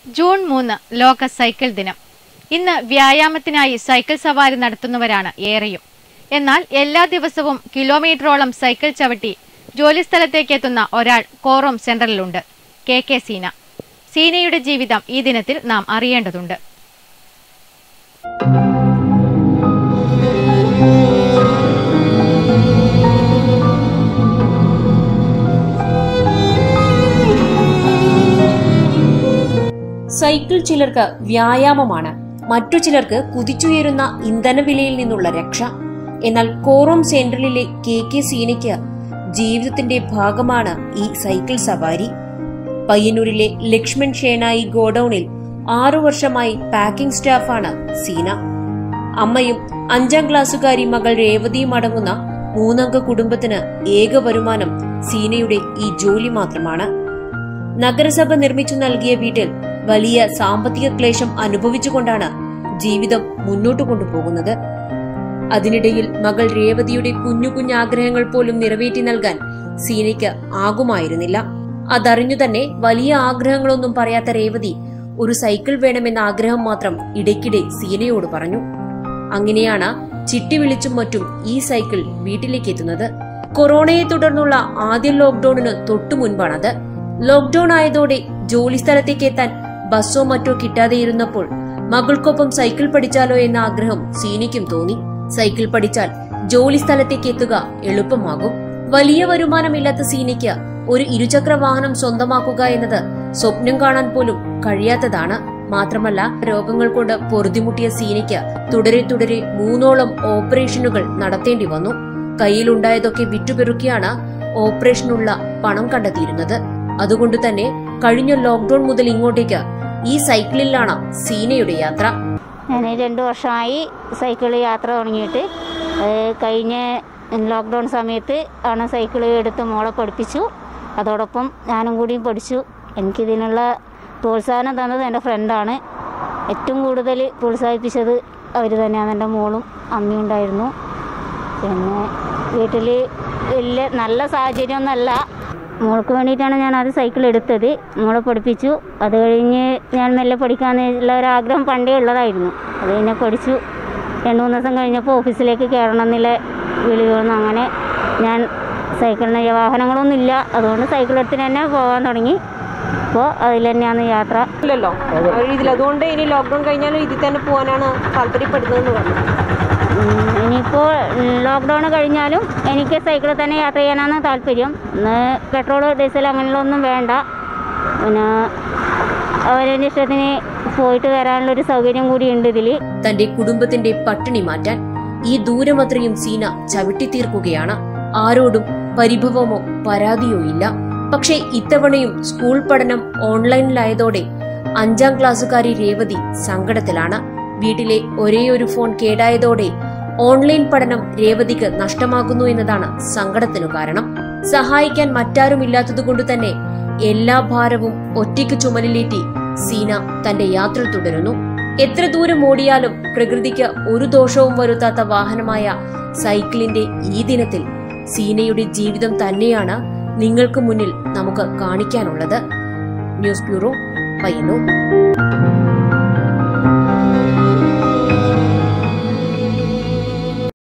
June മൂന്ന് ലോക cycle ദിനം ഇന്ന് വ്യായാമത്തിനായി സൈക്കിൾ സവാരി നടത്തുന്നവരാണ് ഏറെയും എന്നാൽ എല്ലാ ദിവസവും കിലോമീറ്ററോളം സൈക്കിൾ ചവിട്ടി ജോലിസ്ഥലത്തേക്ക് എത്തുന്ന ഒരാൾ കോറോം സെന്ററിലുണ്ട് കെ കെ സീന സീനയുടെ ജീവിതം ഈ ദിനത്തിൽ നാം അറിയേണ്ടതുണ്ട് സൈക്കിൾ ചിലർക്ക് വ്യായാമമാണ് മറ്റു ചിലർക്ക് കുതിച്ചുയരുന്ന ഇന്ധനവിലയിൽ നിന്നുള്ള രക്ഷ എന്നാൽ കോറോം സെൻട്രലിലെ കെ കെ സീനയ്ക്ക് ജീവിതത്തിന്റെ ഭാഗമാണ് ഈ സൈക്കിൾ സവാരി പയ്യന്നൂരിലെ ലക്ഷ്മൺ ഷേനായി ഗോഡൌണിൽ ആറു വർഷമായി പാക്കിംഗ് സ്റ്റാഫാണ് സീന അമ്മയും അഞ്ചാം ക്ലാസ്സുകാരി മകൾ രേവതിയും അടങ്ങുന്ന മൂന്നംഗ കുടുംബത്തിന് ഏക വരുമാനം സീനയുടെ ഈ ജോലി മാത്രമാണ് നഗരസഭ നിർമ്മിച്ചു നൽകിയ വീട്ടിൽ വലിയ സാമ്പത്തിക ക്ലേശം അനുഭവിച്ചുകൊണ്ടാണ് ജീവിതം മുന്നോട്ടു കൊണ്ടുപോകുന്നത് അതിനിടയിൽ മകൾ രേവതിയുടെ കുഞ്ഞു കുഞ്ഞു ആഗ്രഹങ്ങൾ പോലും നിറവേറ്റി നൽകാൻ സീനയ്ക്ക് ആകുമായിരുന്നില്ല അതറിഞ്ഞു തന്നെ വലിയ ആഗ്രഹങ്ങളൊന്നും പറയാത്ത രേവതി ഒരു സൈക്കിൾ വേണമെന്ന ആഗ്രഹം മാത്രം ഇടയ്ക്കിടെ സീനയോട് പറഞ്ഞു അങ്ങനെയാണ് ചിട്ടി വിളിച്ചും മറ്റും ഈ സൈക്കിൾ വീട്ടിലേക്ക് എത്തുന്നത് കൊറോണയെ തുടർന്നുള്ള ആദ്യ ലോക്ഡൌണിന് തൊട്ടു മുൻപാണത് ലോക്ഡൌൺ ആയതോടെ ജോലി സ്ഥലത്തേക്ക് എത്താൻ ബസ്സോ മറ്റോ കിട്ടാതെയിരുന്നപ്പോൾ മകൾക്കൊപ്പം സൈക്കിൾ പഠിച്ചാലോ എന്ന ആഗ്രഹം സീനയ്ക്കും തോന്നി സൈക്കിൾ പഠിച്ചാൽ ജോലി സ്ഥലത്തേക്ക് എത്തുക എളുപ്പമാകും വലിയ വരുമാനമില്ലാത്ത സീനയ്ക്ക് ഒരു ഇരുചക്ര വാഹനം സ്വന്തമാക്കുക എന്നത് സ്വപ്നം കാണാൻ പോലും കഴിയാത്തതാണ് മാത്രമല്ല രോഗങ്ങൾ കൊണ്ട് പൊറുതിമുട്ടിയ സീനയ്ക്ക് തുടരെ തുടരെ മൂന്നോളം ഓപ്പറേഷനുകൾ നടത്തേണ്ടി വന്നു കയ്യിലുണ്ടായതൊക്കെ വിറ്റുപെറുക്കിയാണ് ഓപ്പറേഷനുള്ള പണം കണ്ടെത്തിയിരുന്നത് അതുകൊണ്ട് തന്നെ കഴിഞ്ഞ ലോക്ഡൌൺ മുതൽ ഇങ്ങോട്ടേക്ക് ഈ സൈക്കിളിലാണ് സീനയുടെ യാത്ര ഞാൻ രണ്ട് വർഷമായി സൈക്കിൾ യാത്ര തുടങ്ങിയിട്ട് അത് കഴിഞ്ഞ ലോക്ക്ഡൗൺ സമയത്ത് ആണ് സൈക്കിൾ എടുത്ത് മോളെ പഠിപ്പിച്ചു അതോടൊപ്പം ഞാനും കൂടിയും പഠിച്ചു എനിക്കിതിനുള്ള പ്രോത്സാഹനം തന്നത് എൻ്റെ ഫ്രണ്ടാണ് ഏറ്റവും കൂടുതൽ പ്രോത്സാഹിപ്പിച്ചത് അവർ തന്നെയാണ് എൻ്റെ മോളും അമ്മയും ഉണ്ടായിരുന്നു പിന്നെ വീട്ടിൽ വലിയ നല്ല സാഹചര്യമൊന്നുമല്ല മോൾക്ക് വേണ്ടിയിട്ടാണ് ഞാൻ അത് സൈക്കിൾ എടുത്തത് മോളെ പഠിപ്പിച്ചു അത് കഴിഞ്ഞ് ഞാൻ മെല്ലെ പഠിക്കാമെന്നുള്ള ഒരു ആഗ്രഹം പണ്ടേ ഉള്ളതായിരുന്നു അത് കഴിഞ്ഞ് പഠിച്ചു രണ്ട് മൂന്ന് ദിവസം കഴിഞ്ഞപ്പോൾ ഓഫീസിലേക്ക് കയറണം എന്നുള്ള വിളി വന്നു അങ്ങനെ ഞാൻ സൈക്കിളിന് വാഹനങ്ങളൊന്നും ഇല്ല അതുകൊണ്ട് സൈക്കിൾ എടുത്തിന് തന്നെ പോകാൻ തുടങ്ങി അപ്പോൾ അതിൽ തന്നെയാണ് യാത്ര ഇല്ലല്ലോ ഇതിൽ അതുകൊണ്ട് ഇനി ലോക്ക്ഡൌൺ കഴിഞ്ഞാലും ഇതിൽ തന്നെ പോകാനാണ് താല്പര്യപ്പെടുന്നതെന്ന് പറഞ്ഞു ഉം, ഇനിയിപ്പോൾ ലോക്ക്ഡൗൺ കഴിഞ്ഞാലും എനിക്ക് സൈക്കിളിൽ തന്നെ യാത്ര ചെയ്യാനാണ് താല്പര്യം ഇന്ന് പെട്രോൾ ഡീസൽ അങ്ങനെയുള്ളതൊന്നും വേണ്ട പിന്നെ അവരുടെ ഇഷ്ടത്തിന് പോയിട്ട് വരാനുള്ളൊരു സൗകര്യം കൂടി ഉണ്ട് ഇതിൽ തന്റെ കുടുംബത്തിന്റെ പട്ടിണി മാറ്റാൻ ഈ ദൂരമത്രയും സീന ചവിട്ടി തീർക്കുകയാണ് ആരോടും പരിഭവമോ പരാതിയോ ഇല്ല പക്ഷേ ഇത്തവണയും സ്കൂൾ പഠനം ഓൺലൈനിലായതോടെ അഞ്ചാം ക്ലാസ്സുകാരി രേവതി സങ്കടത്തിലാണ് വീട്ടിലെ ഒരേയൊരു ഫോൺ കേടായതോടെ ഓൺലൈൻ പഠനം രേവതിക്ക് നഷ്ടമാകുന്നു എന്നതാണ് സങ്കടത്തിനു കാരണം സഹായിക്കാൻ മറ്റാരുമില്ലാത്തതുകൊണ്ട് തന്നെ എല്ലാ ഭാരവും ഒറ്റയ്ക്ക് ചുമലിലേറ്റി സീന തന്റെ യാത്ര തുടരുന്നു എത്ര ദൂരം ഓടിയാലും പ്രകൃതിക്ക് ഒരു ദോഷവും വരുത്താത്ത വാഹനമായ സൈക്കിളിന്റെ ഈ ദിനത്തിൽ സീനയുടെ ജീവിതം തന്നെയാണ് നിങ്ങൾക്ക് മുന്നിൽ നമുക്ക് കാണിക്കാനുള്ളത് ന്യൂസ് ബ്യൂറോ പയ്യന്നൂർ